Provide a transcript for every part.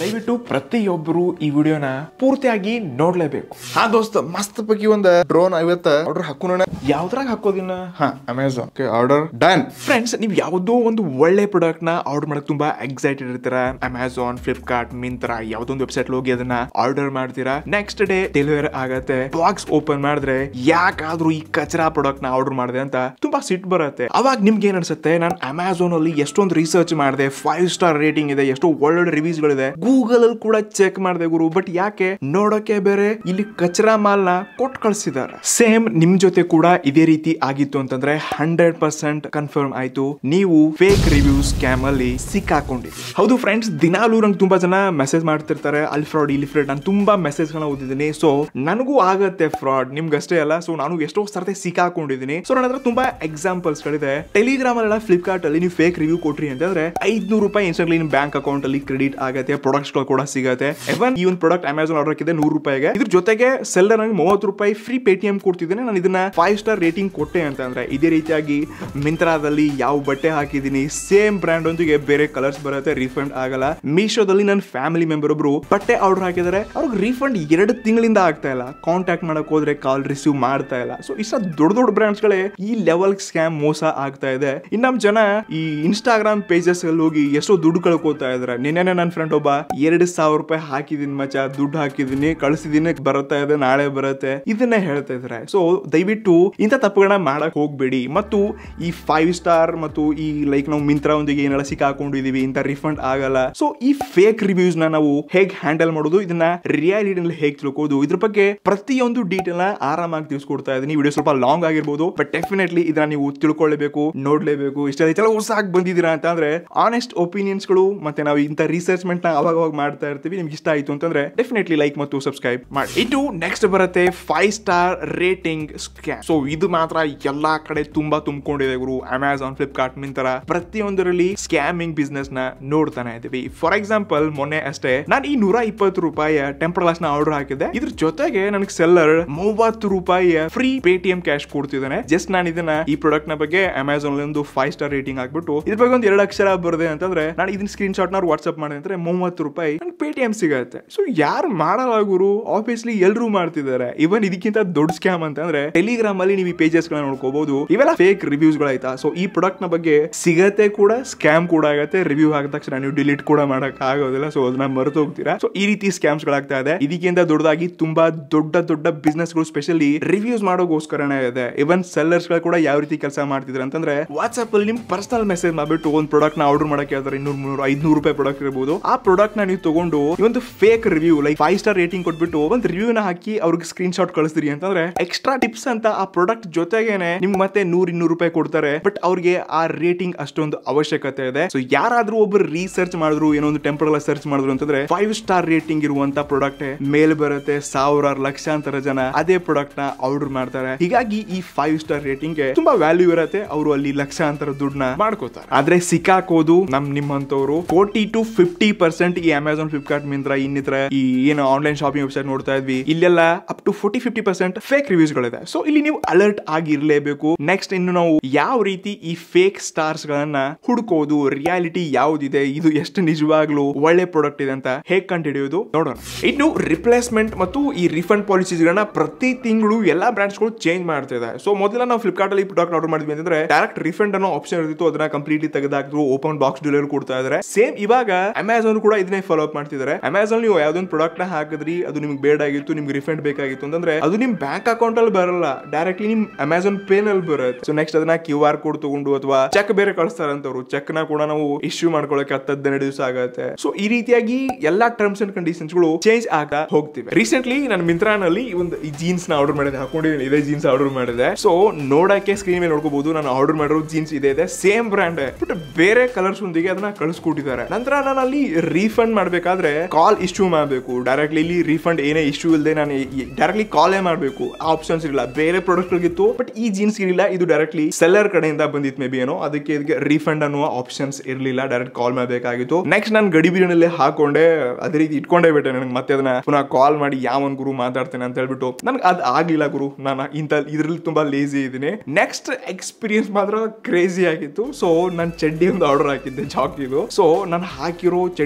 ದಯವಿಟ್ಟು ಪ್ರತಿಯೊಬ್ಬರು ಈ ವಿಡಿಯೋನ ಪೂರ್ತಿಯಾಗಿ ನೋಡ್ಲೇಬೇಕು ಹಾ ದೋಸ್ತ ಮಸ್ತ್ ಪೈಕಿ ಒಂದ್ ಡ್ರೋನ್ ಐವತ್ತ ಆರ್ಡರ್ ಹಾಕೋಣ ಯಾವ್ದ್ರಾಗ ಹಾಕೋದಿನ ಹಾ Amazon okay order done friends ನೀವು ಯಾವುದೋ ಒಂದು ಒಳ್ಳೆ ಪ್ರಾಡಕ್ಟ್ ನ ಆರ್ಡರ್ ಮಾಡಕ್ ತುಂಬಾ ಎಕ್ಸೈಟೆಡ್ ಇರ್ತೀರ ಅಮೆಝಾನ್ ಫ್ಲಿಪ್ಕಾರ್ಟ್ ಮಿಂತ್ರ ಯಾವ್ದೊಂದು ವೆಬ್ಸೈಟ್ ಹೋಗಿ ಅದನ್ನ ಆರ್ಡರ್ ಮಾಡ್ತೀರಾ ನೆಕ್ಸ್ಟ್ ಡೇ ಡೆಲಿವರಿ ಆಗತ್ತೆ ಬಾಕ್ಸ್ ಓಪನ್ ಮಾಡಿದ್ರೆ ಯಾಕಾದ್ರೂ ಈ ಕಚರಾ ಪ್ರಾಡಕ್ಟ್ ನ ಆರ್ಡರ್ ಮಾಡಿದೆ ಅಂತ ತುಂಬಾ ಸಿಟ್ ಬರುತ್ತೆ ಅವಾಗ ನಿಮ್ಗೆ ಏನ್ ಅನ್ಸುತ್ತೆ ನಾನು ಅಮೆಝಾನ್ ಅಲ್ಲಿ ಎಷ್ಟೊಂದು ರಿಸರ್ಚ್ ಮಾಡಿದೆ ಫೈವ್ ಸ್ಟಾರ್ ರೇಟಿಂಗ್ ಇದೆ ಎಷ್ಟೋ ಒಳ್ಳೊಳ್ಳೆ ರಿವ್ಯೂಸ್ ಗಳಿದೆ ಗೂಗಲ್ ಅಲ್ಲಿ ಕೂಡ ಚೆಕ್ ಮಾಡಿದೆ ಗುರು ಬಟ್ ಯಾಕೆ ನೋಡೋಕೆ ಬೇರೆ ಇಲ್ಲಿ ಕಚರಾ ಮಾಲ್ ನ ಕೊಟ್ಟು ಕಳ್ಸಿದಾರೆ ಸೇಮ್ ನಿಮ್ ಜೊತೆ ಕೂಡ ಇದೇ ರೀತಿ ಆಗಿತ್ತು ಅಂತಂದ್ರೆ ಹಂಡ್ರೆಡ್ ಪರ್ಸೆಂಟ್ ಕನ್ಫರ್ಮ್ ಆಯ್ತು ನೀವು ಫೇಕ್ ರಿವ್ಯೂ ಸ್ಕ್ಯಾಮ್ ಅಲ್ಲಿ ಸಿಕ್ಕಾಕೊಂಡಿದ್ರಿ ಹೌದು ಫ್ರೆಂಡ್ಸ್ ದಿನಾಲೂ ನಂಗೆ ತುಂಬಾ ಜನ ಮೆಸೇಜ್ ಮಾಡ್ತಿರ್ತಾರೆ ಅಲ್ಲಿ ಫ್ರಾಡ್ ಇಲ್ಲಿ ಫ್ರಾಡ್ ನಾನು ತುಂಬಾ ಮೆಸೇಜ್ ಗಳನ್ನ ಓದಿದ್ದೀನಿ ಸೊ ನನಗೂ ಆಗತ್ತೆ ಫ್ರಾಡ್ ನಿಮ್ಗಷ್ಟೇ ಅಲ್ಲ ಸೊ ನಾನು ಎಷ್ಟೋ ಸರ್ತೆ ಸಿಕ್ಕಾಕೊಂಡಿದ್ದೀನಿ ಸೊ ನನ್ನ ಹತ್ರ ತುಂಬಾ ಎಕ್ಸಾಂಪಲ್ಸ್ ಗಳಿದೆ ಟೆಲಿಗ್ರಾಮ್ ಅಲ್ಲ ಫ್ಲಿಪ್ಕಾರ್ಟ್ ಅಲ್ಲಿ ನೀವು ಫೇಕ್ ರಿವ್ಯೂ ಕೊಟ್ರಿ ಅಂತಂದ್ರೆ ಐದ್ನೂರು ರೂಪಾಯಿ ಇನ್ಸ್ಟಾಗ್ಲಿ ನಿಮ್ ಬ್ಯಾಂಕ್ ಅಕೌಂಟ್ ಅಲ್ಲಿ ಕ್ರೆಡಿಟ್ ಆಗತ್ತೆ ಪ್ರಾಡಕ್ಟ್ಸ್ ಗಳು ಕೂಡ ಸಿಗತ್ತೆ ಎವನ್ ಈ ಒಂದು ಪ್ರಾಡಕ್ಟ್ ಅಮೆಝಾನ್ ಆರ್ಡರ್ ಹಾಕಿದೆ ನೂರು ರೂಪಾಯಿಗೆ ಇದ್ರ ಜೊತೆಗೆ ಸೆಲ್ಲರ್ ನನಗೆ ಮೂವತ್ತು ರೂಪಾಯಿ ಫ್ರೀ ಪೇಟಿಎಂ ಕೊಡ್ತಿದ್ದೇನೆ ನಾನು ಇದನ್ನ ಫೈವ್ ಸ್ಟಾರ್ ರೇಟಿಂಗ್ ಕೊಟ್ಟೆ ಅಂತ ಅಂದ್ರೆ ಇದೇ ರೀತಿಯಾಗಿ ಮಿಂತ್ರಾದಲ್ಲಿ ಯಾವ ಬಟ್ಟೆ ಹಾಕಿದೀನಿ ಸೇಮ್ ಬ್ರ್ಯಾಂಡ್ ಒಂದಿಗೆ ಬೇರೆ ಕಲರ್ಸ್ ಬರುತ್ತೆ ರೀಫಂಡ್ ಆಗಲ್ಲ ಮೀಶೋದಲ್ಲಿ ನನ್ನ ಫ್ಯಾಮಿಲಿ ಮೆಂಬರ್ ಒಬ್ರು ಬಟ್ಟೆ ಆರ್ಡರ್ ಹಾಕಿದ್ದಾರೆ ಅವ್ರಿಗೆ ರೀಫಂಡ್ ಎರಡು ತಿಂಗಳಿಂದ ಆಗ್ತಾ ಇಲ್ಲ ಕಾಂಟ್ಯಾಕ್ಟ್ ಮಾಡಕ್ ಹೋದ್ರೆ ಕಾಲ್ ರಿಸೀವ್ ಮಾಡ್ತಾ ಇಲ್ಲ ಸೊ ಇಷ್ಟ ದೊಡ್ಡ ದೊಡ್ಡ ಬ್ರ್ಯಾಂಡ್ಸ್ ಗಳೇ ಈ ಲೆವೆಲ್ ಸ್ಕ್ಯಾಮ್ ಮೋಸ ಆಗ್ತಾ ಇದೆ ಇನ್ನ ನಮ್ ಜನ ಈ ಇನ್ಸ್ಟಾಗ್ರಾಮ್ ಪೇಜಸ್ ಅಲ್ಲಿ ಹೋಗಿ ಎಷ್ಟೋ ದುಡ್ಡು ಕಳ್ಕೊತಾ ಇದಾರೆ ನಿನ್ನೆ ನನ್ನ ಫ್ರೆಂಡ್ ಒಬ್ಬ ಎರಡು ಸಾವಿರ ರೂಪಾಯಿ ಹಾಕಿದೀನಿ ಮಚ್ಚ ದುಡ್ಡು ಹಾಕಿದೀನಿ ಕಳಿಸಿದೀನಿ ಬರುತ್ತಾ ಇದೆ ನಾಳೆ ಬರುತ್ತೆ ಇದನ್ನೇ ಹೇಳ್ತಾ ಇದಾರೆ ಸೊ ದಯವಿಟ್ಟು ಇಂಥ ತಪ್ಪುಗಳನ್ನ ಮಾಡಕ್ ಹೋಗ್ಬೇಡಿ ಮತ್ತು ಈ ಫೈವ್ ಸ್ಟಾರ್ ಮತ್ತು ಈ ಲೈಕ್ ನಾವು ಮಿಂತ್ರ ಒಂದಿಗೆ ಏನೆಲ್ಲ ಸಿಕ್ಕಾಕೊಂಡಿದೀವಿ ಇಂಥ ರಿಫಂಡ್ ಆಗಲ್ಲ ಸೊ ಈ ಫೇಕ್ ರಿವ್ಯೂಸ್ ನ ನಾವು ಹೇಗ್ ಹ್ಯಾಂಡಲ್ ಮಾಡೋದು ಇದನ್ನ ರಿಯಾಲಿಟಿನಲ್ಲಿ ಹೇಗ್ ತಿಳ್ಕೋದು ಇದ್ರ ಬಗ್ಗೆ ಪ್ರತಿಯೊಂದು ಡೀಟೇಲ್ ನ ಆರಾಮಾಗಿ ತಿಳಿಸ್ಕೊಡ್ತಾ ಇದ್ದೀನಿ ವಿಡಿಯೋ ಸ್ವಲ್ಪ ಲಾಂಗ್ ಆಗಿರ್ಬೋದು ಬಟ್ ಡೆಫಿನೆಟ್ಲಿ ಇದನ್ನ ನೀವು ತಿಳ್ಕೊಳ್ಳೇಬೇಕು ನೋಡ್ಲೇಬೇಕು ಇಷ್ಟೆಲ್ಲ ಹೊಸಾಗಿ ಬಂದಿದ್ದೀರಾ ಅಂತ ಅಂದ್ರೆ ಆನೆಸ್ಟ್ ಒಪಿನಿಯನ್ಸ್ ಗಳು ಮತ್ತೆ ನಾವು ಇಂಥ ರಿಸರ್ಚ್ಮೆಂಟ್ ನ ಅವಾಗ ಅವಾಗ ಮಾಡ್ತಾ ಇರ್ತೀವಿ ನಿಮ್ಗೆ ಇಷ್ಟ ಆಯ್ತು ಅಂತಂದ್ರೆ ಡೆಫಿನೆಟ್ಲಿ ಲೈಕ್ ಮತ್ತು ಸಬ್ಸ್ಕ್ರೈಬ್ ಮಾಡಿ ಇದು ನೆಕ್ಸ್ಟ್ ಬರುತ್ತೆ five star rating scam so ಇದು ಮಾತ್ರ ಎಲ್ಲಾ ಕಡೆ ತುಂಬಾ ತುಂಬಿಕೊಂಡಿದೆ ಗುರು ಅಮೆಝಾನ್ ಫ್ಲಿಪ್ಕಾರ್ಟ್ ಮಿಂತರ ಪ್ರತಿಯೊಂದರಲ್ಲಿ ಸ್ಕ್ಯಾಮಿಂಗ್ ಬಿಸ್ನೆಸ್ ನ ನೋಡ್ತಾನೆ ಇದೀವಿ ಫಾರ್ ಎಕ್ಸಾಂಪಲ್ ಮೊನ್ನೆ ಅಷ್ಟೇ ನಾನು ಈ ನೂರ ಇಪ್ಪತ್ತು ರೂಪಾಯಿ ಟೆಂಪರ್ ಗ್ಲಾಸ್ ನ ಆರ್ಡರ್ ಹಾಕಿದ್ದೆ ಇದ್ರ ಜೊತೆಗೆ ನನಗೆ ಸೆಲ್ಲರ್ ಮೂವತ್ತು ರೂಪಾಯಿ ಫ್ರೀ ಪೇಟಿಎಂ ಕ್ಯಾಶ್ ಕೊಡ್ತಿದ್ದಾನೆ ಜಸ್ಟ್ ನಾನು ಇದನ್ನ ಈ ಪ್ರಾಡಕ್ಟ್ ನ ಬಗ್ಗೆ ಅಮೆಝಾನ್ ಒಂದು ಫೈವ್ ಸ್ಟಾರ್ ರೇಟಿಂಗ್ ಹಾಕ್ಬಿಟ್ಟು ಇದ್ರ ಬಗ್ಗೆ ಒಂದು ಎರಡು ಅಕ್ಷರ ಬರ್ದೆ ಅಂತಂದ್ರೆ ನಾನು ಇದನ್ನ ಸ್ಕ್ರೀನ್ ಶಾಟ್ ನ ವಾಟ್ಸ್ಆಪ್ ಮಾಡಿದ್ರೆ ಅಂದ್ರೆ ಮೂವತ್ತು ರೂಪಾಯಿ ನನ್ಗೆ ಪೇಟಿಎಂ ಸಿಗತ್ತೆ ಸೊ ಯಾರು ಮಾಡಲ್ಲ ಗುರು ಆಬ್ವಿಯಸ್ಲಿ ಎಲ್ಲರೂ ಮಾಡ್ತಿದ್ದಾರೆ ಇವನ್ ಇದಕ್ಕಿಂತ ದೊಡ್ಡ ಸ್ಕ್ಯಾಮ್ ಅಂತ ಅಂದ್ರೆ ಟೆಲಿಗ್ರಾಮ್ ಅಲ್ಲಿ ನೀವು ಈ ಪೇಜಸ್ ಗಳನ್ನ ನೋಡ್ಕೋಬಹುದು ಇವೆಲ್ಲ ಫೇಕ್ ರಿವ್ಯೂಸ್ ಗಳಾಯ್ತಾ ಸೊ ಈ ಪ್ರಾಡಕ್ಟ್ ನ ಬಗ್ಗೆ ಸಿಗತ್ತೆ ಕೂಡ ಸ್ಕ್ಯಾಮ್ ಕೂಡ ಆಗತ್ತೆ ರಿವ್ಯೂ ಆದ ತಕ್ಷಣ ನೀವು ಡಿಲೀಟ್ ಕೂಡ ಮಾಡಕ್ ಆಗೋದಿಲ್ಲ ಸೊ ಅದನ್ನ ಮರೆತು ಹೋಗ್ತೀರಾ ಸೊ ಈ ರೀತಿ ಸ್ಕ್ಯಾಮ್ಸ್ ಗಳಾಗ್ತಾ ಇದೆ ಇದಕ್ಕಿಂತ ದೊಡ್ಡದಾಗಿ ತುಂಬಾ ದೊಡ್ಡ ದೊಡ್ಡ ಬಿಸ್ನೆಸ್ ಗಳು ಸ್ಪೆಷಲಿ ರಿವ್ಯೂಸ್ ಮಾಡೋಗೋಸ್ಕರನೇ ಇದೆ ಇವನ್ ಸೆಲ್ಲರ್ಸ್ ಗಳು ಕೂಡ ಯಾವ ರೀತಿ ಕೆಲಸ ಮಾಡ್ತಿದ್ರೆ ಅಂತಂದ್ರೆ ವಾಟ್ಸ್ಆಪ್ ಅಲ್ಲಿ ನಿಮ್ ಪರ್ಸನಲ್ ಮೆಸೇಜ್ ಮಾಡ್ಬಿಟ್ಟು ಒಂದು ಪ್ರಾಡಕ್ಟ್ ನ ಆರ್ಡರ್ ಮಾಡಕ್ಕೆ ಯಾವ್ದಾರ ಇನ್ನೂರು ಮುನ್ನೂರು ಐದ್ನೂರು ರೂಪಾಯಿ ಪ್ರಾಡಕ್ಟ್ ಇರಬಹುದು ಆ ಪ್ರಾಡಕ್ಟ್ ನ ನೀವು ತಗೊಂಡು ಈ ಒಂದು fake review like five star rating ಕೊಟ್ಬಿಟ್ಟು ಒಂದು ರಿವ್ಯೂ ನ ಹಾಕಿ ಅವ್ರಿಗೆ ಸ್ಕ್ರೀನ್ ಶಾಟ್ ಕಳಿಸ್ತೀರಿ ಅಂತಂದ್ರೆ ಎಕ್ಸ್ಟ್ರಾ ಟಿಪ್ಸ್ ಅಂತ ಆ ಪ್ರಾಡಕ್ಟ್ ಜೊತೆಗೇನೆ ನಿಮ್ಗೆ ಮತ್ತೆ ನೂರ್ ಇನ್ನೂರು ರೂಪಾಯಿ ಕೊಡ್ತಾರೆ ಬಟ್ ಅವ್ರಿಗೆ ಆ ರೇಟಿಂಗ್ ಅಷ್ಟೊಂದು ಅವಶ್ಯಕತೆ ಇದೆ ಸೊ ಯಾರಾದ್ರೂ ಒಬ್ರು ರಿಸರ್ಚ್ ಮಾಡಿದ್ರು ಏನೋ ಒಂದು ಟೆಂಪರ್ ಸರ್ಚ್ ಮಾಡಿದ್ರು ಅಂತಂದ್ರೆ ಫೈವ್ ಸ್ಟಾರ್ ರೇಟಿಂಗ್ ಇರುವಂತ ಪ್ರಾಡಕ್ಟ್ ಮೇಲೆ ಬರುತ್ತೆ ಸಾವಿರಾರು ಲಕ್ಷಾಂತರ ಜನ ಅದೇ ಪ್ರಾಡಕ್ಟ್ ನ ಆರ್ಡರ್ ಮಾಡ್ತಾರೆ ಹೀಗಾಗಿ ಈ ಫೈವ್ ಸ್ಟಾರ್ ರೇಟಿಂಗ್ ಗೆ ತುಂಬಾ ವ್ಯಾಲ್ಯೂ ಇರುತ್ತೆ ಅವರು ಅಲ್ಲಿ ಲಕ್ಷಾಂತರ ದುಡ್ಡನ್ನ ಮಾಡ್ಕೋತಾರೆ ಆದ್ರೆ ಸಿಕ್ಕಾಕೋದು ನಮ್ ನಿಮ್ಮಂತವ್ರು ಫೋರ್ಟಿ ಟು ಫಿಫ್ಟಿ ಪರ್ಸೆಂಟ್ ಈ ಅಮೆಝಾನ್ ಫ್ಲಿಪ್ಕಾರ್ಟ್ ಮಿಂತ್ರ ಇನ್ನಿತರ ಈ ಏನು ಆನ್ಲೈನ್ ಶಾಪಿಂಗ್ ವೆಬ್ಸೈಟ್ ನೋಡ್ತಾ ಇದ್ವಿ ಇಲ್ಲೆಲ್ಲ up to forty fifty percent fake reviews ಗಳಿದೆ ಸೊ ಇಲ್ಲಿ ನೀವು ಅಲರ್ಟ್ ಆಗಿರ್ಲೇಬೇಕು ನೆಕ್ಸ್ಟ್ ಇನ್ನು ನಾವು ಯಾವ ರೀತಿ ಈ ಫೇಕ್ ಸ್ಟಾರ್ಸ್ ಗಳನ್ನ ಹುಡುಕೋದು ರಿಯಾಲಿಟಿ ಯಾವ್ದಿದೆ ಇದು ಎಷ್ಟು ನಿಜವಾಗ್ಲೂ ಒಳ್ಳೆ ಪ್ರಾಡಕ್ಟ್ ಇದೆ ಅಂತ ಹೇಗ್ ಕಂಡುಹಿಡಿಯೋದು ನೋಡೋಣ ಇನ್ನು ರಿಪ್ಲೇಸ್ಮೆಂಟ್ ಮತ್ತು ಈ ರಿಫಂಡ್ ಪಾಲಿಸೀಸ್ ಗಳನ್ನ ಪ್ರತಿ ತಿಂಗಳು ಎಲ್ಲಾ ಬ್ರಾಂಡ್ಸ್ ಗಳು ಚೇಂಜ್ ಮಾಡ್ತಿದೆ ಸೊ ಮೊದಲ ನಾವು ಫ್ಲಿಪ್ಕಾರ್ಟ್ ಅಲ್ಲಿ ಪ್ರಾಡಕ್ಟ್ ಆರ್ಡರ್ ಮಾಡಿದ್ವಿ ಅಂತಂದ್ರೆ ಡೈರೆಕ್ಟ್ ರಿಫಂಡ್ ಅನ್ನೋ ಆಪ್ಷನ್ ಇರ್ತಿತ್ತು ಅದನ್ನ ಕಂಪ್ಲೀಟ್ಲಿ ತೆಗೆದಾಕಿದ್ರು ಓಪನ್ ಬಾಕ್ಸ್ ಡೆಲಿವರಿ ಕೊಡ್ತಾ ಇದಾರೆ ಸೇಮ್ ಇವಾಗ ಅಮೆಝಾನ್ ಕೂಡ ಇದನ್ನೇ ಫಾಲೋ ಅಪ್ ಮಾಡ್ತಿದ್ದಾರೆ ಅಮೆಝಾನ್ ನೀವು ಯಾವ್ದೊಂದು ಪ್ರಾಡಕ್ಟ್ ನ ಹಾಕಿದ್ರಿ ಅದು ನಿಮ್ಗೆ ಬೇಡ ಆಗಿತ್ತು ನಿಮ್ಗೆ ರಿಫಂಡ್ ಬೇಕಾಗಿತ್ತು ಅಂತಂದ್ರೆ ಅದು ನಿಮ್ ಬ್ಯಾಂಕ್ ಅಕೌಂಟ್ ಅಲ್ಲಿ ಬರಲ್ಲ ಡೈರೆಕ್ಟ್ಲಿ ನಿಮ್ ಅಮೆಝಾನ್ ಪೇ ನಲ್ಲಿ ಬರುತ್ತೆ ಸೊ ನೆಕ್ಸ್ಟ್ ಅದನ್ನ ಕ್ಯೂ ಆರ್ ಕೋಡ್ ತಗೊಂಡು ಅಥವಾ ಚೆಕ್ ಬೇರೆ ಕಳಿಸ್ತಾರಂತವ್ರು ಚೆಕ್ ನ ಕೂಡ ನಾವು ಇಶ್ಯೂ ಮಾಡ್ಕೊಳಕ್ಕೆ ಹತ್ತು ಹದಿನೆರಡು ದಿವಸ ಆಗತ್ತೆ ಸೊ ಈ ರೀತಿಯಾಗಿ ಎಲ್ಲಾ ಟರ್ಮ್ಸ್ ಅಂಡ್ ಕಂಡೀಷನ್ಸ್ ಗಳು ಚೇಂಜ್ ಆಗ್ತಾ ಹೋಗ್ತಿವೆ ರೀಸೆಂಟ್ಲಿ ನಾನು ಮಿಂತ್ರಾನಲ್ಲಿ ಒಂದು ಈ ಜೀನ್ಸ್ ನ ಆರ್ಡರ್ ಮಾಡಿದೆ ಹಾಕೊಂಡಿದ್ದೀನಿ ಇದೇ ಜೀನ್ಸ್ ಆರ್ಡರ್ ಮಾಡಿದೆ ಸೊ ನೋಡಕ್ಕೆ ಸ್ಕ್ರೀನ್ ಮೇಲೆ ನೋಡ್ಕೋಬಹುದು ನಾನು ಆರ್ಡರ್ ಮಾಡಿರೋ ಜೀನ್ಸ್ ಇದೆ ಇದೆ ಸೇಮ್ ಬ್ರ್ಯಾಂಡ್ ಬಟ್ ಬೇರೆ ಕಲರ್ಸ್ ಒಂದಿಗೆ ಅದನ್ನ ಕಳಿಸ್ಕೊಟ್ಟಿದ್ದಾರೆ ನಂತರ ನಾನು ಅಲ್ಲಿ ರೀಫಂಡ್ ಮಾಡ್ಬೇಕಾದ್ರೆ ಕಾಲ್ ಇಶ್ಯೂ ಮಾಡಬೇಕು ಡೈರೆಕ್ಟ್ಲಿ ಇಲ್ಲಿ ರೀಫಂಡ್ ಏನೇ ಇಶ್ಯೂ ಇಲ್ಲದೆ ನಾನು ಡೈರೆಕ್ಟ್ಲಿ ಕಾಲೇ ಮಾಡಬೇಕು ಆಪ್ಷನ್ಸ್ ಇರಲಿಲ್ಲ ಬೇರೆ ಪ್ರಾಡಕ್ಟ್ ಗಳಿತ್ತು ಬಟ್ ಈ ಜೀನ್ಸ್ ಇರಲಿಲ್ಲ ಇದು ಡೈರೆಕ್ಟ್ಲಿ ಸೆಲ್ಲರ್ ಕಡೆಯಿಂದ ಬಂದಿತ್ತು ಮೇ ಬಿ ಏನೋ ಅದಕ್ಕೆ ಇದಕ್ಕೆ ರೀಫಂಡ್ ಅನ್ನುವ ಆಪ್ಷನ್ಸ್ ಇರಲಿಲ್ಲ ಡೈರೆಕ್ಟ್ ಕಾಲ್ ಮಾಡಬೇಕಾಗಿತ್ತು ನೆಕ್ಸ್ಟ್ ನಾನು ಗಡಿ ಬಿರಿಯಾನಿಲೆ ಹಾಕೊಂಡೆ ಅದೇ ರೀತಿ ಇಟ್ಕೊಂಡೇ ಬಿಟ್ಟೆ ನನಗೆ ಮತ್ತೆ ಅದನ್ನ ಪುನಃ ಕಾಲ್ ಮಾಡಿ ಯಾವನ್ ಗುರು ಮಾತಾಡ್ತೇನೆ ಅಂತ ಹೇಳ್ಬಿಟ್ಟು ನನ್ಗೆ ಅದು ಆಗ್ಲಿಲ್ಲ ಗುರು ನಾನು ಇಂಥ ಇದ್ರಲ್ಲಿ ತುಂಬಾ ಲೇಸಿ ಇದ್ದೀನಿ ನೆಕ್ಸ್ಟ್ ಎಕ್ಸ್ಪೀರಿಯನ್ಸ್ ಮಾತ್ರ ಕ್ರೇಜಿ ಆಗಿತ್ತು ಸೊ ನಾನು ಚಡ್ಡಿ ಒಂದು ಆರ್ಡರ್ ಹಾಕಿದ್ದೆ ಜಾಕಿದು ಸೊ ನಾನು ಹಾಕಿರೋ ಚಡ್ಡಿನೇ ಇದೆ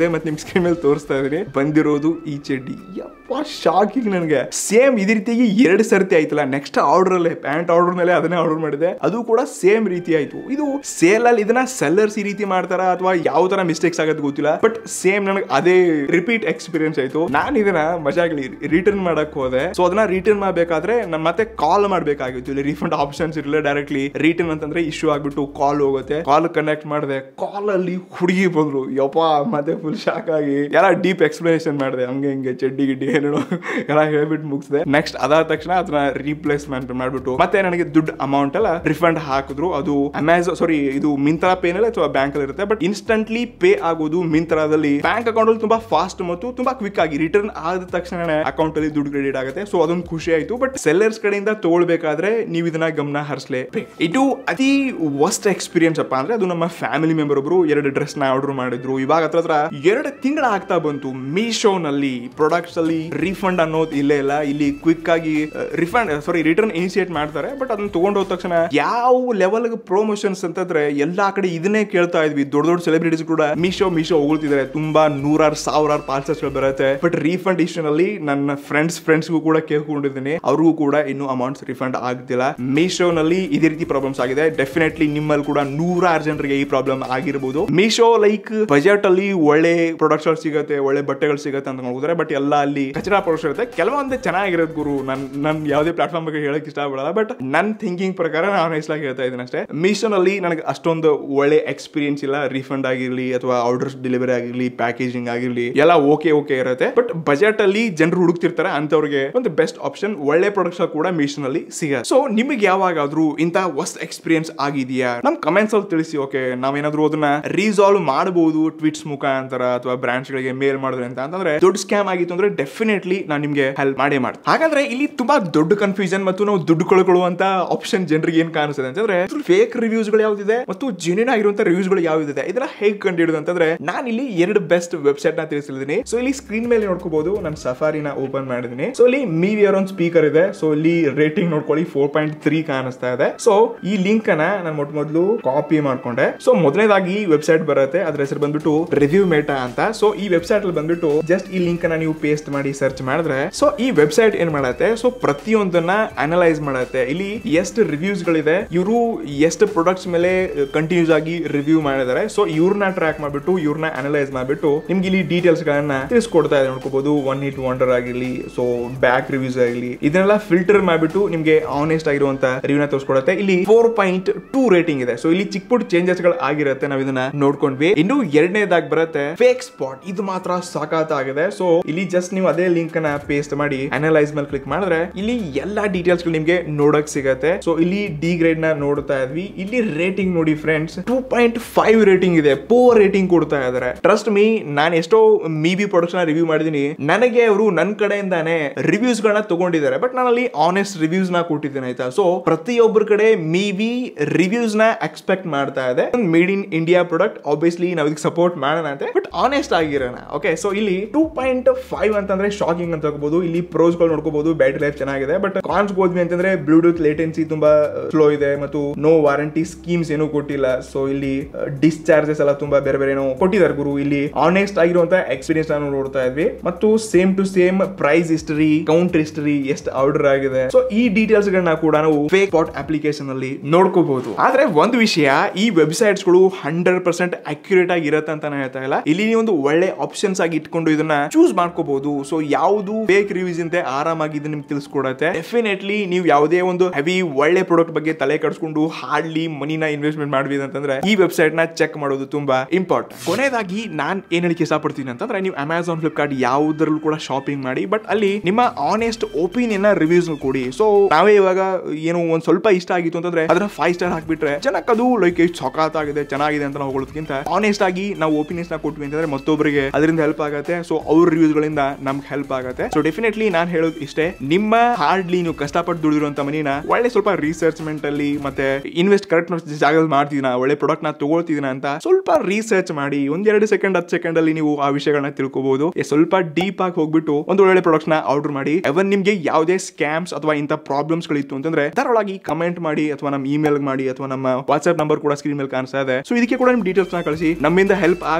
ಮತ್ತೆ ನಿಮ್ ಸ್ಕ್ರೀನ್ ಮೇಲೆ ತೋರಿಸ್ತಾ ಇದೀನಿ ಬಂದಿರೋದು ಈ ಚಡ್ಡಿ ಯಪ್ಪ ಶಾಕಿಂಗ್ ನನಗೆ ಸೇಮ್ ಇದೇ ರೀತಿಯಾಗಿ ಎರಡು ಸರ್ತಿ ಆಯ್ತಲ್ಲ ನೆಕ್ಸ್ಟ್ ಆರ್ಡರ್ ಅಲ್ಲೇ ಪ್ಯಾಂಟ್ ಆರ್ಡರ್ ಮೇಲೆ ಅದನ್ನೇ ಆರ್ಡರ್ ಮಾಡಿದೆ ಅದು ಕೂಡ ಸೇಮ್ ರೀತಿ ಆಯ್ತು ಇದು ಸೇಲ್ ಅಲ್ಲಿ ಇದನ್ನ ಸೆಲ್ಲರ್ಸ್ ಈ ರೀತಿ ಮಾಡ್ತಾರ ಅಥವಾ ಯಾವ ತರ ಮಿಸ್ಟೇಕ್ಸ್ ಆಗೋದು ಗೊತ್ತಿಲ್ಲ ಬಟ್ ಸೇಮ್ ನನಗೆ ಅದೇ ರಿಪೀಟ್ ಎಕ್ಸ್ಪೀರಿಯನ್ಸ್ ಆಯ್ತು ನಾನು ಇದನ್ನ ಮಜಾಗ್ಲಿ ರಿಟರ್ನ್ ಮಾಡಕ್ ಹೋದೆ ಸೊ ಅದನ್ನ ರಿಟರ್ನ್ ಮಾಡ್ಬೇಕಾದ್ರೆ ನಾನು ಮತ್ತೆ ಕಾಲ್ ಮಾಡ್ಬೇಕಾಗಿತ್ತು ಇಲ್ಲಿ ರೀಫಂಡ್ ಆಪ್ಷನ್ಸ್ ಇರಲಿಲ್ಲ ಡೈರೆಕ್ಟ್ಲಿ ರಿಟರ್ನ್ ಅಂತಂದ್ರೆ ಇಶ್ಯೂ ಆಗ್ಬಿಟ್ಟು ಕಾಲ್ ಹೋಗುತ್ತೆ ಕಾಲ್ ಕನೆಕ್ಟ್ ಮಾಡಿದೆ ಕಾಲ್ ಅಲ್ಲಿ ಹುಡುಗಿ ಬಂದ್ರು ಯಪ್ಪ ಮತ್ತೆ ಫುಲ್ ಶಾಕ್ ಆಗಿ ಎಲ್ಲ ಡೀಪ್ ಎಕ್ಸ್ಪ್ಲನೇಷನ್ ಮಾಡಿದೆ ಹಂಗೆ ಹಿಂಗೆ ಚಡ್ಡಿ ಗಿಡ್ಡಿ ಏನೇನೋ ಎಲ್ಲ ಹೇಳ್ಬಿಟ್ಟು ಮುಗಿಸಿದೆ ನೆಕ್ಸ್ಟ್ ಅದಾದ ತಕ್ಷಣ ಅದನ್ನ ರೀಪ್ಲೇಸ್ಮೆಂಟ್ ಮಾಡ್ಬಿಟ್ಟು ಮತ್ತೆ ನನಗೆ ದುಡ್ಡು ಅಮೌಂಟ್ ಎಲ್ಲ ರಿಫಂಡ್ ಹಾಕಿದ್ರು ಅದು ಅಮೆಝಾನ್ ಸಾರಿ ಇದು ಮಿಂತ್ರಾ ಪೇನಲ್ಲಿ ಅಥವಾ ಬ್ಯಾಂಕ್ ಅಲ್ಲಿ ಇರುತ್ತೆ ಬಟ್ ಇನ್ಸ್ಟಂಟ್ಲಿ ಪೇ ಆಗೋದು ಮಿಂತ್ರಾದಲ್ಲಿ ಬ್ಯಾಂಕ್ ಅಕೌಂಟ್ ಅಲ್ಲಿ ತುಂಬಾ ಫಾಸ್ಟ್ ಮತ್ತು ತುಂಬಾ ಕ್ವಿಕ್ ಆಗಿ ರಿಟರ್ನ್ ಆದ ತಕ್ಷಣ ಅಕೌಂಟ್ ಅಲ್ಲಿ ದುಡ್ಡು ಕ್ರೆಡಿಟ್ ಆಗುತ್ತೆ ಸೊ ಅದೊಂದು ಖುಷಿ ಆಯ್ತು ಬಟ್ ಸೆಲ್ಲರ್ಸ್ ಕಡೆಯಿಂದ ತಗೊಳ್ಬೇಕಾದ್ರೆ ನೀವು ಇದನ್ನ ಗಮನ ಹರಿಸಲೇ ಇದು ಅತಿ ವರ್ಸ್ಟ್ ಎಕ್ಸ್ಪೀರಿಯನ್ಸ್ ಅಪ್ಪ ಅಂದ್ರೆ ಅದು ನಮ್ಮ ಫ್ಯಾಮಿಲಿ ಮೆಂಬರ್ ಒಬ್ರು ಎರಡು ಡ್ರೆಸ್ ನ ಆರ್ಡರ್ ಮಾಡಿದ್ರು ಇವಾಗ ಹತ್ರ ಹತ್ರ ಎರಡು ತಿಂಗಳ ಆಗ್ತಾ ಬಂತು ಮೀಶೋ ನಲ್ಲಿ ಪ್ರಾಡಕ್ಟ್ಸ್ ಅಲ್ಲಿ ರೀಫಂಡ್ ಅನ್ನೋದು ಇಲ್ಲೇ ಇಲ್ಲ ಇಲ್ಲಿ ಕ್ವಿಕ್ ಆಗಿ ರಿಫಂಡ್ ಸಾರಿ ರಿಟರ್ನ್ ಇನಿಷಿಯೇಟ್ ಮಾಡ್ತಾರೆ ಬಟ್ ಅದನ್ನ ತಗೊಂಡು ಹೋದ ತಕ್ಷಣ ಯಾವ ಲೆವೆಲ್ ಪ್ರಮೋಷನ್ಸ್ ಅಂತಂದ್ರೆ ಎಲ್ಲಾ ಕಡೆ ಇದನ್ನೇ ಕೇಳ್ತಾ ಇದ್ವಿ ದೊಡ್ಡ ದೊಡ್ಡ ಸೆಲೆಬ್ರಿಟೀಸ್ ಕೂಡ ಮೀಶೋ ಮೀಶೋ ಹೊಗಳ್ತಿದ್ದಾರೆ ತುಂಬಾ ನೂರಾರು ಸಾವಿರಾರು ಪಾರ್ಸಲ್ಸ್ ಗಳು ಬರುತ್ತೆ ಬಟ್ ರೀಫಂಡ್ ಇಶ್ಯೂ ನಲ್ಲಿ ನನ್ನ ಫ್ರೆಂಡ್ಸ್ ಫ್ರೆಂಡ್ಸ್ಗೂ ಕೂಡ ಕೇಳ್ಕೊಂಡಿದ್ದೀನಿ ಅವ್ರಿಗೂ ಕೂಡ ಇನ್ನು ಅಮೌಂಟ್ಸ್ ರಿಫಂಡ್ ಆಗ್ತಿಲ್ಲ ಮೀಶೋ ನಲ್ಲಿ ಇದೇ ರೀತಿ ಪ್ರಾಬ್ಲಮ್ಸ್ ಆಗಿದೆ ಡೆಫಿನೆಟ್ಲಿ ನಿಮ್ಮಲ್ಲಿ ಕೂಡ ನೂರಾರು ಜನರಿಗೆ ಈ ಪ್ರಾಬ್ಲಮ್ ಆಗಿರಬಹುದು ಮೀಶೋ ಲೈಕ್ ಬಜೆಟ್ ಅಲ್ಲಿ ಒಳ್ಳೆ ಪ್ರಾಡಕ್ಟ್ಸ್ ಸಿಗುತ್ತೆ ಒಳ್ಳೆ ಬಟ್ಟೆಗಳು ಸಿಗುತ್ತೆ ಅಂತ ಹೋಗಿದ್ರೆ ಬಟ್ ಎಲ್ಲ ಅಲ್ಲಿ ಕಚರಾ ಪ್ರಾಡಕ್ಟ್ಸ್ ಇರುತ್ತೆ ಕೆಲವೊಂದು ಚೆನ್ನಾಗಿರೋದು ಗುರು ನನ್ ನನ್ ಯಾವುದೇ ಪ್ಲಾಟ್ಫಾರ್ಮ್ ಬಗ್ಗೆ ಹೇಳಕ್ ಇಷ್ಟಪಡಲ್ಲ ಬಟ್ ನನ್ನ ಥಿಂಕಿಂಗ್ ಪ್ರಕಾರ ನಾನು ಇಷ್ಟ ಹೇಳ್ತಾ ಇದ್ದೀನಿ ಅಷ್ಟೇ ಮೀಶೋ ನಲ್ಲಿ ನನಗೆ ಅಷ್ಟೊಂದು ಒಳ್ಳೆ ಎಕ್ಸ್ಪೀರಿಯನ್ಸ್ ಇಲ್ಲ ರೀಫಂಡ್ ಆಗಿರ್ಲಿ ಅಥವಾ ಆರ್ಡರ್ಸ್ ಡೆಲಿವರಿ ಆಗಿರ್ಲಿ ಪ್ಯಾಕೇಜಿಂಗ್ ಆಗಿರ್ಲಿ ಎಲ್ಲ ಓಕೆ ಓಕೆ ಇರುತ್ತೆ ಬಟ್ ಬಜೆಟ್ ಅಲ್ಲಿ ಜನರು ಹುಡುಕ್ತಿರ್ತಾರೆ ಅಂತವ್ರಿಗೆ ಒಂದು ಬೆಸ್ಟ್ ಆಪ್ಷನ್ ಒಳ್ಳೆ ಪ್ರಾಡಕ್ಟ್ಸ್ ಕೂಡ ಮೀಶೋ ನಲ್ಲಿ ಸಿಗುತ್ತೆ ಸೊ ನಿಮಗೆ ಯಾವಾಗಾದ್ರೂ ಇಂತ ವರ್ಸ್ಟ್ ಎಕ್ಸ್ಪೀರಿಯನ್ಸ್ ಆಗಿದೆಯಾ ನಮ್ ಕಮೆಂಟ್ಸ್ ಅಲ್ಲಿ ತಿಳಿಸಿ ಓಕೆ ನಾವೇನಾದ್ರೂ ಅದನ್ನ ರೀಸಾಲ್ವ್ ಮಾಡಬಹುದು ಟ್ವೀಟ್ಸ್ ಮುಖಾಂತರ ಅಥವಾ ಬ್ರಾಂಚ್ ಗಳಿಗೆ ಮೇಲ್ ಮಾಡಿದ್ರೆ ಅಂತ ಅಂತಂದ್ರೆ ದೊಡ್ಡ ಸ್ಕ್ಯಾಮ್ ಆಗಿತ್ತು ಅಂದ್ರೆ ಡೆಫಿನೆಟ್ಲಿ ನಾನು ನಿಮ್ಗೆ ಹೆಲ್ಪ್ ಮಾಡೇ ಮಾಡ್ತೀನಿ ಹಾಗಾದ್ರೆ ಇಲ್ಲಿ ತುಂಬಾ ದೊಡ್ಡ ಕನ್ಫ್ಯೂಷನ್ ಮತ್ತು ನಾವು ದುಡ್ಡು ಕಳ್ಕೊಳ್ಳುವಂತ ಆಪ್ಷನ್ ಜನರಿಗೆ ಏನ್ ಕಾಣಿಸ್ತದೆ ಅಂತಂದ್ರೆ ಫೇಕ್ ರಿವ್ಯೂಸ್ ಗಳು ಯಾವ್ದಿದೆ ಮತ್ತು ಜೆನ್ಯೂನ್ ಆಗಿರುವಂತ ರಿವ್ಯೂಸ್ ಗಳು ಯಾವ್ದಿದೆ ಇದನ್ನ ಹೇಗೆ ಕಂಡುಹಿಡಿದು ಅಂತಂದ್ರೆ ನಾನು ಇಲ್ಲಿ ಎರಡು ಬೆಸ್ಟ್ ವೆಬ್ಸೈಟ್ ನ ತಿಳಿಸಿದ್ದೀನಿ ಸೊ ಇಲ್ಲಿ ಸ್ಕ್ರೀನ್ ಮೇಲೆ ನೋಡ್ಕೋಬಹುದು ನಾನು ಸಫಾರಿನ ಓಪನ್ ಮಾಡಿದೀನಿ ಸೊ ಇಲ್ಲಿ ಮೀವಿಯರ್ ಒಂದು ಸ್ಪೀಕರ್ ಇದೆ ಸೊ ಇಲ್ಲಿ ರೇಟಿಂಗ್ ನೋಡ್ಕೊಳ್ಳಿ ಫೋರ್ ಪಾಯಿಂಟ್ ತ್ರೀ ಕಾಣಿಸ್ತಾ ಇದೆ ಸೊ ಈ ಲಿಂಕ್ ಅನ್ನ ನಾನು ಮೊಟ್ಟ ಮೊದಲು ಕಾಪಿ ಮಾಡ್ಕೊಂಡೆ ಸೊ ಮೊದಲನೇದಾಗಿ ವೆಬ್ಸೈಟ್ ಬರುತ್ತೆ ಅದ್ರ ಹೆಸರು ಬಂದ್ಬಿಟ್ಟು ರಿವ್ಯೂ ಮೇಟಾ ಅಂತ ಸೊ ಈ ವೆಬ್ಸೈಟ್ ಅಲ್ಲಿ ಬಂದ್ಬಿಟ್ಟು ಜಸ್ಟ್ ಈ ಲಿಂಕ್ ಅನ್ನ ನೀವು ಪೇಸ್ಟ್ ಮಾಡಿ ಸರ್ಚ್ ಮಾಡಿದ್ರೆ ಸೊ ಈ ವೆಬ್ಸೈಟ್ ಏನ್ ಮಾಡತ್ತೆ ಸೊ ಪ್ರತಿಯೊಂದನ್ನ ಅನಲೈಸ್ ಮಾಡತ್ತೆ ಇಲ್ಲಿ ಎಷ್ಟು ರಿವ್ಯೂಸ್ ಗಳಿದೆ ಇವರು ಎಷ್ಟು ಪ್ರಾಡಕ್ಟ್ಸ್ ಮೇಲೆ ಕಂಟಿನ್ಯೂಸ್ ಆಗಿ ರಿವ್ಯೂ ಮಾಡಿದ್ದಾರೆ ಸೊ ಇವ್ರನ್ನ ಟ್ರ್ಯಾಕ್ ಮಾಡ್ಬಿಟ್ಟು ಇವ್ರನ್ನ ಅನಲೈಸ್ ಮಾಡ್ಬಿಟ್ಟು ನಿಮ್ಗೆ ಇಲ್ಲಿ ಡೀಟೇಲ್ಸ್ ಗಳನ್ನ ತಿಳಿಸ್ಕೊಡ್ತಾ ಇದೆ ನೋಡ್ಕೋಬಹುದು ಒನ್ ಹಿಟ್ ವಂಡರ್ ಆಗಿರ್ಲಿ ಸೊ ಬ್ಯಾಕ್ ರಿವ್ಯೂಸ್ ಆಗಿರ್ಲಿ ಇದನ್ನೆಲ್ಲ ಫಿಲ್ಟರ್ ಮಾಡ್ಬಿಟ್ಟು ನಿಮ್ಗೆ ಆನೆಸ್ಟ್ ಆಗಿರುವಂತ ರಿವ್ಯೂನ ತೋರಿಸ್ಕೊಡುತ್ತೆ ಇಲ್ಲಿ ಫೋರ್ ಪಾಯಿಂಟ್ ಟೂ ರೇಟಿಂಗ್ ಇದೆ ಸೊ ಇಲ್ಲಿ ಚಿಕ್ಕ ಪುಟ್ಟ ಚೇಂಜಸ್ ಗಳು ಆಗಿರುತ್ತೆ ನಾವ್ ಇದನ್ನ ನೋಡ್ಕೊಂಡ್ವಿ ಇನ್ನು ಎರಡನೇದಾಗಿ ಬರುತ್ತೆ ಫೇಕ್ ಸ್ಪಾಟ್ ಇದು ಮಾತ್ರ ಸಾಕಾತ ಆಗಿದೆ ಸೊ ಇಲ್ಲಿ ಜಸ್ಟ್ ನೀವು ಅದೇ ಲಿಂಕ್ ನ ಪೇಸ್ಟ್ ಮಾಡಿ ಅನಲೈಸ್ ಮೇಲೆ ಕ್ಲಿಕ್ ಮಾಡಿದ್ರೆ ಇಲ್ಲಿ ಎಲ್ಲಾ ಡೀಟೇಲ್ಸ್ ಗಳು ನಿಮ್ಗೆ ನೋಡಕ್ ಸಿಗತ್ತೆ ಸೊ ಇಲ್ಲಿ ಡಿ ಗ್ರೇಡ್ ನ ನೋಡ್ತಾ ಇದ್ವಿ ಇಲ್ಲಿ ರೇಟಿಂಗ್ ನೋಡಿ friends two point five rating ಇದೆ ಪೋರ್ ರೇಟಿಂಗ್ ಕೊಡ್ತಾ ಇದಾರೆ ಟ್ರಸ್ಟ್ ಮೀ ನಾನು ಎಷ್ಟೋ ಮೀಬಿ ಪ್ರಾಡಕ್ಟ್ಸ್ ನ ರಿವ್ಯೂ ಮಾಡಿದೀನಿ ನನಗೆ ಅವರು ನನ್ನ ಕಡೆಯಿಂದಾನೆ ರಿವ್ಯೂಸ್ ಗಳನ್ನ ತಗೊಂಡಿದ್ದಾರೆ ಬಟ್ ನಾನು ಅಲ್ಲಿ ಆನೆಸ್ಟ್ ರಿವ್ಯೂಸ್ ನ ಕೊಟ್ಟಿದ್ದೇನೆ ಆಯ್ತಾ ಸೊ ಪ್ರತಿಯೊಬ್ಬರ ಕಡೆ ಮೀಬಿ ರಿವ್ಯೂಸ್ ನ ಎಕ್ಸ್ಪೆಕ್ಟ್ ಮಾಡ್ತಾ ಇದೆ made in India product obviously ನಾವು ಇದಕ್ಕೆ ಸಪೋರ್ಟ್ ಮಾಡೋಣ ಅಂತ ಬಟ್ ಆನೆಸ್ಟ್ ಆಗಿರೋಣ ಓಕೆ ಸೊ ಇಲ್ಲಿ ಟೂ ಪಾಯಿಂಟ್ ಫೈವ್ ಅಂತಂದ್ರೆ ಶಾಕಿಂಗ್ ಅಂತ ಹೋಗಬಹುದು ಇಲ್ಲಿ ಪ್ರೋಸ್ ಗಳು ನೋಡ್ಕೋಬಹುದು ಬ್ಯಾಟರಿ ಲೈಫ್ ಚೆನ್ನಾಗಿದೆ ಬಟ್ ಕಾನ್ಸ್ ಹೋದ್ವಿ ಅಂತಂದ್ರೆ ಬ್ಲೂಟೂತ್ ಲೇಟೆನ್ಸಿ ತುಂಬಾ ಸ್ಲೋ ಇದೆ ಮತ್ತು ನೋ ವಾರಂಟಿ ಸ್ಕೀಮ್ಸ್ ಏನು ಕೊಟ್ಟಿಲ್ಲ ಸೊ ಇಲ್ಲಿ ಡಿಸ್ಚಾರ್ಜಸ್ ಎಲ್ಲ ತುಂಬಾ ಬೇರೆ ಬೇರೆ ಏನೋ ಕೊಟ್ಟಿದ್ದಾರೆ ಗುರು ಇಲ್ಲಿ ಆನೆಸ್ಟ್ ಆಗಿರುವಂತ ಎಕ್ಸ್ಪೀರಿಯನ್ಸ್ ನಾನು ನೋಡ್ತಾ ಇದ್ವಿ ಮತ್ತು same to same price history count history ಎಷ್ಟು ಆರ್ಡರ್ ಆಗಿದೆ ಸೊ ಈ ಡೀಟೇಲ್ಸ್ ಗಳನ್ನ ಕೂಡ ನಾವು ಫೇಕ್ ಪಾಟ್ ಅಪ್ಲಿಕೇಶನ್ ಅಲ್ಲಿ ನೋಡ್ಕೋಬಹುದು ಆದ್ರೆ ಒಂದು ವಿಷಯ ಈ ವೆಬ್ಸೈಟ್ಸ್ ಗಳು ಹಂಡ್ರೆಡ್ ಪರ್ಸೆಂಟ್ ಅಕ್ಯುರೇಟ್ ಆಗಿ ಇರತ್ತೆ ಅಂತ ನಾನು ಹೇಳ್ತಾ ಇಲ್ಲ ಇಲ್ಲಿ ನೀವು ಒಂದು ಒಳ್ಳೆ ಆಪ್ಷನ್ಸ್ ಆಗಿ ಇಟ್ಕೊಂಡು ಇದನ್ನ ಚೂಸ್ ಮಾಡ್ಕೋಬಹುದು ಸೊ ಯಾವುದು ಫೇಕ್ ರಿವ್ಯೂಸ್ ಅಂತೆ ಆರಾಮಾಗಿ ಇದು ನಿಮ್ಗೆ ತಿಳಿಸ್ಕೊಡತ್ತೆ ಡೆಫಿನೆಟ್ಲಿ ನೀವು ಯಾವುದೇ ಒಂದು ಹೆವಿ ಒಳ್ಳೆ ಪ್ರಾಡಕ್ಟ್ ಬಗ್ಗೆ ತಲೆ ಕಟ್ಸ್ಕೊಂಡು ಹಾರ್ಡ್ಲಿ ಮನಿನ ಇನ್ವೆಸ್ಟ್ಮೆಂಟ್ ಮಾಡ್ಬೋದು ಅಂತಂದ್ರೆ ಈ ವೆಬ್ಸೈಟ್ ನ ಚೆಕ್ ಮಾಡೋದು ತುಂಬಾ ಇಂಪಾರ್ಟೆಂಟ್ ಕೊನೆಯದಾಗಿ ನಾನ್ ಏನ್ ಹೇಳಿಕೆ ಇಷ್ಟಪಡ್ತೀನಿ ಅಂತಂದ್ರೆ ನೀವು ಅಮೆಝಾನ್ ಫ್ಲಿಪ್ಕಾರ್ಟ್ ಯಾವುದ್ರಲ್ಲೂ ಕೂಡ ಶಾಪಿಂಗ್ ಮಾಡಿ ಬಟ್ ಅಲ್ಲಿ ನಿಮ್ಮ ಆನೆಸ್ಟ್ ಒಪಿನಿಯನ್ ರಿವ್ಯೂಸ್ ಕೊಡಿ ಸೊ ನಾವೇ ಇವಾಗ ಏನು ಒಂದ್ ಸ್ವಲ್ಪ ಇಷ್ಟ ಆಗಿತ್ತು ಅಂತಂದ್ರೆ ಅದನ್ನ ಫೈವ್ ಸ್ಟಾರ್ ಹಾಕ್ಬಿಟ್ರೆ ಜನಕ್ಕೆ ಅದು ಲೈಕ್ ಎಷ್ಟು ಸೊಕಾತಾಗಿದೆ ಚೆನ್ನಾಗಿದೆ ಅಂತ ನಾವು ಹೊಗಳೋದಕ್ಕಿಂತ ಆನೆಸ್ಟ್ ಆಗಿ ನಾವು ಒಪಿನಿಯನ್ಸ್ ನ ಕೊಟ್ವಿ ಅಂತಂದ್ರೆ ಮತ್ತೊಬ್ಬರಿಗೆ ಅದರಿಂದ ಹೆಲ್ಪ್ ಆಗುತ್ತೆ ಸೊ ಅವ್ರ ರಿವ್ಯೂಸ್ ಗಳಿಂದ ನಮ್ಗೆ ಹೆಲ್ಪ್ ಆಗುತ್ತೆ ಸೊ ಡೆಫಿನೆಟ್ಲಿ ನಾನು ಹೇಳೋದು ಇಷ್ಟೇ ನಿಮ್ಮ ಹಾರ್ಡ್ಲಿ ನೀವು ಕಷ್ಟಪಟ್ಟು ದುಡಿದಿರುವಂತ ಮನಿನ ಒಳ್ಳೆ ಸ್ವಲ್ಪ ರಿಸರ್ಚ್ಮೆಂಟ್ ಅಲ್ಲಿ ಮತ್ತೆ ಇನ್ವೆಸ್ಟ್ ಕರೆಕ್ಟ್ ಜಾಗದಲ್ಲಿ ಮಾಡ್ತೀನ ಒಳ್ಳೆ ಪ್ರಾಡಕ್ಟ್ ನ ತಗೊಳ್ತಿದ್ದೀನ ಅಂತ ಸ್ವಲ್ಪ ರಿಸರ್ಚ್ ಮಾಡಿ ಒಂದೆರಡು ಸೆಕೆಂಡ್ ಹತ್ತು ಸೆಕೆಂಡ್ ಅಲ್ಲಿ ನೀವು ಆ ವಿಷಯಗಳನ್ನ ತಿಳ್ಕೊಬಹುದು ಸ್ವಲ್ಪ ಡೀಪ್ ಆಗಿ ಹೋಗ್ಬಿಟ್ಟು ಒಂದು ಒಳ್ಳೆ ಪ್ರಾಡಕ್ಟ್ಸ್ ನ ಆರ್ಡರ್ ಮಾಡಿ ಅವನ್ ನಿಮ್ಗೆ ಯಾವುದೇ ಸ್ಕ್ಯಾಮ್ಸ್ ಅಥವಾ ಇಂಥ ಪ್ರಾಬ್ಲಮ್ಸ್ ಗಳಿತ್ತು ಅಂತಂದ್ರೆ ಅದರೊಳಗೆ ಕಮೆಂಟ್ ಮಾಡಿ ಅಥವಾ ನಮ್ಮ ಇಮೇಲ್ ಮಾಡಿ ಅಥವಾ ನಮ್ಮ ವಾಟ್ಸ್ಆಪ್ ನಂಬರ್ ಕೂಡ ಸ್ಕ್ರೀನ್ ಮೇಲೆ ಕಾಣಿಸ್ತಾ ಇದೆ ಸೊ ಇದಕ್ಕೆ ಕೂಡ ನಿಮ್ ಡೀಟೇಲ್ಸ್ ನ ಕಳಿಸಿ ನಮ್ಮಿಂದ ಹೆಲ್ಪ್ ಆಗ್ತಿತ್ತು ಅಂದ್ರೆ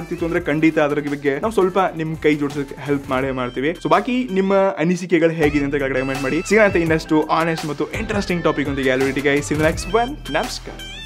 ಖಂಡಿತ ಅದ್ರ ಬಗ್ಗೆ ನಾವು ಸ್ವಲ್ಪ ನಿಮ್ ಕೈ ಜೋಡಿಸೋಕೆ ಹೆಲ್ಪ್ ಮಾಡೇ ಮಾಡ್ತೀವಿ ಸೊ ಬಾಕಿ ನಿಮ್ಮ ಅನಿಸಿಕೆಗಳು ಹೇಗಿದೆ ಅಂತ ಕೆಳಗಡೆ ಕಮೆಂಟ್ ಮಾಡಿ ಸಿಗೋಣ ಇನ್ನಷ್ಟು ಆನೆಸ್ಟ್ ಮತ್ತು ಇಂಟ್ರೆಸ್ಟಿಂಗ್ ಟಾಪಿಕ್ ಒಂದಿಗೆ ನೆಕ್ಸ್ಟ್ ಒನ್ ನಮಸ್ಕಾರ